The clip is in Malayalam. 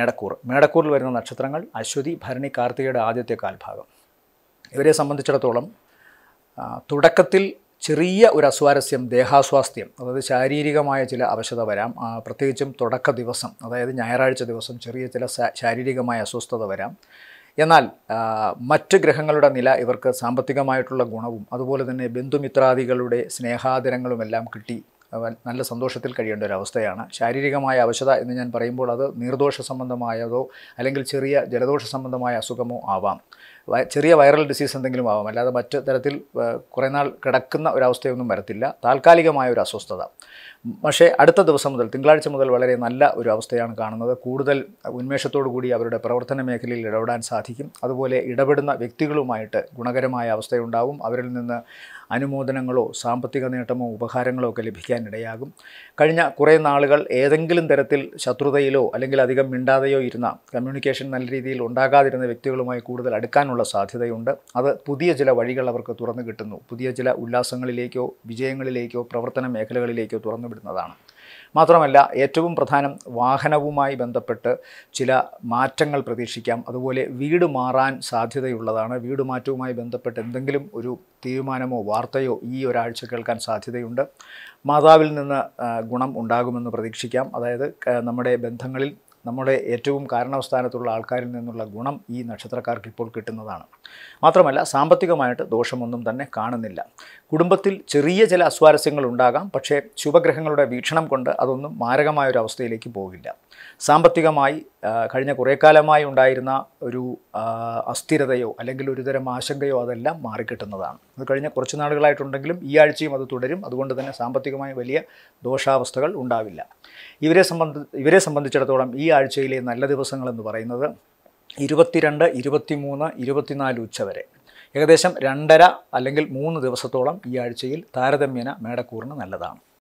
മേടക്കൂർ മേടക്കൂറിൽ വരുന്ന നക്ഷത്രങ്ങൾ അശ്വതി ഭരണി കാർത്തികയുടെ ആദ്യത്തെ കാൽഭാഗം ഇവരെ സംബന്ധിച്ചിടത്തോളം ആ, തുടക്കത്തിൽ ചെറിയ ഒരു അസ്വാരസ്യം ദേഹാസ്വാസ്ഥ്യം അതായത് ശാരീരികമായ ചില അവശത വരാം ആ, പ്രത്യേകിച്ചും തുടക്ക ദിവസം അതായത് ഞായറാഴ്ച ദിവസം ചെറിയ ചില ശാ- ശാരീരികമായ അസ്വസ്ഥത വരാം എന്നാൽ ആ, മറ്റ് ഗ്രഹങ്ങളുടെ നില ഇവർക്ക് സാമ്പത്തികമായിട്ടുള്ള ഗുണവും അതുപോലെ തന്നെ ബന്ധുമിത്രാദികളുടെ സ്നേഹാദരങ്ങളുമെല്ലാം കിട്ടി അവ നല്ല സന്തോഷത്തിൽ കഴിയേണ്ട ഒരു അവസ്ഥയാണ് ശാരീരികമായ അവശത എന്ന് ഞാൻ പറയുമ്പോൾ അത് നീർദോഷ സംബന്ധമായതോ അല്ലെങ്കിൽ ചെറിയ ജലദോഷ സംബന്ധമായ അസുഖമോ ആവാം വ- ചെറിയ വൈറൽ ഡിസീസ് എന്തെങ്കിലും ആവാം അല്ലാതെ മറ്റ് തരത്തിൽ ആ, കുറേ നാൾ കിടക്കുന്ന ഒരവസ്ഥയൊന്നും വരത്തില്ല താൽക്കാലികമായ ഒരു അസ്വസ്ഥത ഉം, പക്ഷേ അടുത്ത ദിവസം മുതൽ തിങ്കളാഴ്ച മുതൽ വളരെ നല്ല ഒരു അവസ്ഥയാണ് കാണുന്നത് കൂടുതൽ ഉന്മേഷത്തോടു കൂടി അവരുടെ പ്രവർത്തന മേഖലയിൽ ഇടപെടാൻ സാധിക്കും അതുപോലെ ഇടപെടുന്ന വ്യക്തികളുമായിട്ട് ഗുണകരമായ അവസ്ഥയുണ്ടാവും അവരിൽ നിന്ന് അനുമോദനങ്ങളോ സാമ്പത്തിക നേട്ടമോ ഉപഹാരങ്ങളോ ഒക്കെ ലഭിക്കാനിടയാകും കഴിഞ്ഞ കുറേ നാളുകൾ ഏതെങ്കിലും തരത്തിൽ ശത്രുതയിലോ അല്ലെങ്കിൽ അധികം മിണ്ടാതെയോ ഇരുന്ന കമ്മ്യൂണിക്കേഷൻ നല്ല രീതിയിൽ ഉണ്ടാകാതിരുന്ന വ്യക്തികളുമായി കൂടുതൽ അടുക്കാനുള്ള സാധ്യതയുണ്ട് അത് പുതിയ ചില വഴികൾ അവർക്ക് തുറന്നു കിട്ടുന്നു പുതിയ ചില ഉല്ലാസങ്ങളിലേക്കോ വിജയങ്ങളിലേക്കോ പ്രവർത്തന മേഖലകളിലേക്കോ തുറന്നു വിടുന്നതാണ് മാത്രമല്ല ഏറ്റവും പ്രധാനം വാഹനവുമായി ബന്ധപ്പെട്ട് ചില മാറ്റങ്ങൾ പ്രതീക്ഷിക്കാം അതുപോലെ വീട് മാറാൻ സാധ്യതയുള്ളതാണ് വീട് മാറ്റവുമായി ബന്ധപ്പെട്ട് എന്തെങ്കിലും ഒരു തീരുമാനമോ വാർത്തയോ ഈ ഒരാഴ്ച കേൾക്കാൻ സാധ്യതയുണ്ട് മാതാവിൽ നിന്ന് ആ, ഗുണം ഉണ്ടാകുമെന്ന് പ്രതീക്ഷിക്കാം അതായത് ക- നമ്മുടെ ബന്ധങ്ങളിൽ നമ്മുടെ ഏറ്റവും കാരണവസ്ഥാനത്തുള്ള ആൾക്കാരിൽ നിന്നുള്ള ഗുണം ഈ നക്ഷത്രക്കാർക്ക് ഇപ്പോൾ കിട്ടുന്നതാണ് മാത്രമല്ല സാമ്പത്തികമായിട്ട് ദോഷമൊന്നും തന്നെ കാണുന്നില്ല കുടുംബത്തിൽ ചെറിയ ചില അസ്വാരസ്യങ്ങൾ ഉണ്ടാകാം പക്ഷേ ശുഭഗ്രഹങ്ങളുടെ വീക്ഷണം കൊണ്ട് അതൊന്നും മാരകമായ ഒരു അവസ്ഥയിലേക്ക് പോകില്ല സാമ്പത്തികമായി ആ, കഴിഞ്ഞ കുറേ കാലമായി ഉണ്ടായിരുന്ന ഒരു ആ, അസ്ഥിരതയോ അല്ലെങ്കിൽ ഒരുതരം ആശങ്കയോ അതെല്ലാം മാറിക്കിട്ടുന്നതാണ് അത് കഴിഞ്ഞ കുറച്ച് നാളുകളായിട്ടുണ്ടെങ്കിലും ഈ ആഴ്ചയും അത് തുടരും അതുകൊണ്ട് തന്നെ സാമ്പത്തികമായി വലിയ ദോഷാവസ്ഥകൾ ഉണ്ടാവില്ല ഇവരെ സംബന്ധി ഇവരെ സംബന്ധിച്ചിടത്തോളം ഈ ആഴ്ചയിലെ നല്ല ദിവസങ്ങളെന്ന് പറയുന്നത് ഇരുപത്തിരണ്ട് ഇരുപത്തിമൂന്ന് ഇരുപത്തിനാല് ഉച്ച വരെ ഏകദേശം രണ്ടര അല്ലെങ്കിൽ മൂന്ന് ദിവസത്തോളം ഈ ആഴ്ചയിൽ താരതമ്യേന മേടക്കൂറിന് നല്ലതാണ്